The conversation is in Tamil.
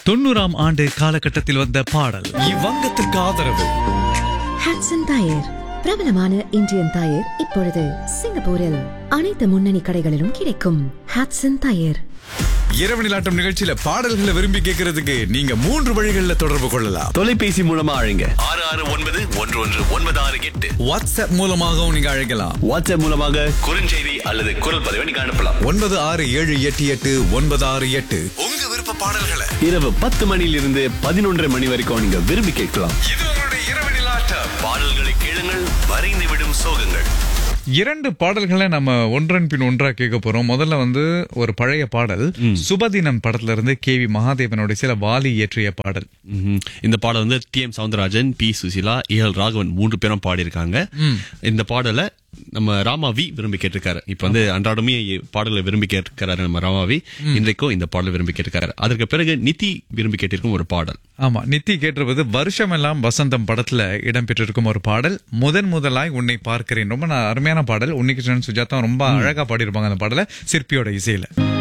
தொண்ணூறாம் ஆண்டு காலகட்டத்தில் வந்த பாடல் இவ்வங்கத்திற்கு ஆதரவு ஹாட்சன் டயர் பிரபலமான இந்தியன் டயர் இப்பொழுது சிங்கப்பூரில் அனைத்து முன்னணி கடைகளிலும் கிடைக்கும் ஹாட்சன் டயர் இரவு நிலாட்டம் நிகழ்ச்சியில பாடல்களை விரும்பி கேட்கறதுக்கு நீங்க மூன்று வழிகளில் தொடர்பு கொள்ளலாம் தொலைபேசி மூலமா அழைங்க ஆறு ஆறு ஒன்பது ஒன்று ஒன்று ஒன்பது ஆறு எட்டு வாட்ஸ்அப் மூலமாகவும் நீங்க அழைக்கலாம் வாட்ஸ்அப் மூலமாக குறுஞ்செய்தி அல்லது குரல் பதிவை நீங்க அனுப்பலாம் ஒன்பது ஆறு ஏழு எட்டு எட்டு ஒன்பது ஆறு எட்டு உங்க விருப்ப பாடல்களை இரவு பத்து மணியிலிருந்து பதினொன்றரை மணி வரைக்கும் நீங்க விரும்பி கேட்கலாம் இது உங்களுடைய இரவு நிலாட்டம் பாடல்களை கேளுங்கள் வரைந்து விடும் சோகங்கள் இரண்டு பாடல்களை நம்ம ஒன்றன் பின் ஒன்றா கேட்க போறோம் முதல்ல வந்து ஒரு பழைய பாடல் சுபதினம் படத்துல இருந்து கே வி மகாதேவனுடைய சில வாலி இயற்றிய பாடல் ம்ஹும். இந்த பாடல் வந்து T M Soundararajan P Susheela A L Raghavan மூன்று பேரும் பாடியிருக்காங்க இந்த பாடலை நம்ம ராமா வி விரும்பி கேட்டிருக்காரு இப்ப வந்து அன்றாடமே பாடலை விரும்பி கேட்டிருக்காரு நம்ம ராமா வி இன்றைக்கும் இந்த பாடலை விரும்பி கேட்டிருக்காரு அதற்கு பிறகு நிதி விரும்பி கேட்டிருக்கும் ஒரு பாடல் ஆமா நித்தி கேட்டிருப்பது வருஷமெல்லாம் வசந்தம் படத்துல இடம்பெற்றிருக்கும் ஒரு பாடல் முதன் முதலாய் உன்னை பார்க்கிறேன் ரொம்ப ந- அருமையான பாடல் உன்னிகிருஷ்ணன் சுஜாதா ரொம்ப அழகா பாடியிருப்பாங்க அந்த பாடலை சிற்பியோட இசையில